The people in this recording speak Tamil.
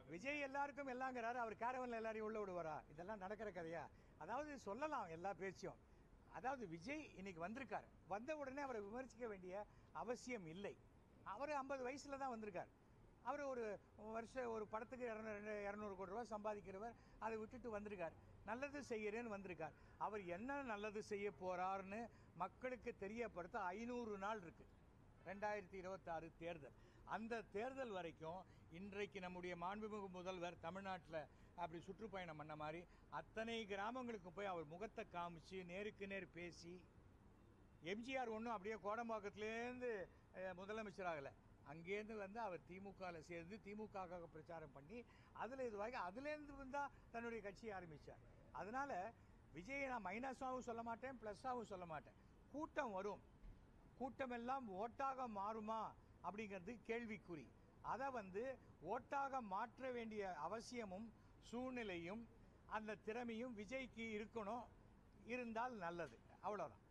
விஜய் எல்லாருக்கும் எல்லாங்கிறாரு அவர் கேரவன்ல எல்லாரையும் உள்ள விடுவாரா இதெல்லாம் நடக்கிற கதையா அதாவது சொல்லலாம் எல்லா பேச்சையும் அதாவது விஜய் இன்னைக்கு வந்திருக்கார் வந்த உடனே அவரை விமர்சிக்க வேண்டிய அவசியம் இல்லை அவர் ஐம்பது வயசுல தான் வந்திருக்கார் அவர் ஒரு வருஷம் ஒரு படத்துக்கு இரநூறு இரநூறு கோடி ரூபாய் சம்பாதிக்கிறவர் அதை விட்டுட்டு வந்திருக்கார் நல்லது செய்கிறேன்னு வந்திருக்கார் அவர் என்ன நல்லது செய்ய போறாருன்னு மக்களுக்கு தெரியப்படுத்த ஐநூறு நாள் இருக்கு ரெண்டாயிரத்தி இருபத்தாறு தேர்தல் அந்த தேர்தல் வரைக்கும் இன்றைக்கு நம்முடைய மாண்புமிகு முதல்வர் தமிழ்நாட்டில் அப்படி சுற்றுப்பயணம் பண்ண மாதிரி அத்தனை கிராமங்களுக்கு போய் அவர் முகத்தை காமிச்சு நேருக்கு நேர் பேசி எம்ஜிஆர் ஒன்றும் அப்படியே கோடம்பாக்கத்துலேருந்து முதலமைச்சர் ஆகலை அங்கேருந்து வந்து அவர் திமுகவில் சேர்ந்து திமுகவுக்காக பிரச்சாரம் பண்ணி அதில் இதுவாகி அதுலேருந்து வந்தால் தன்னுடைய கட்சியை ஆரம்பித்தார் அதனால விஜயை நான் மைனஸாகவும் சொல்ல மாட்டேன் ப்ளஸ்ஸாகவும் சொல்ல மாட்டேன் கூட்டம் வரும் கூட்டமெல்லாம் ஓட்டாக மாறுமா அப்படிங்கிறது கேள்விக்குறி அதை வந்து ஓட்டாக மாற்ற வேண்டிய அவசியமும் சூழ்நிலையும் அந்த திறமையும் விஜய்க்கு இருக்கணும் இருந்தால் நல்லது அவ்வளோதான்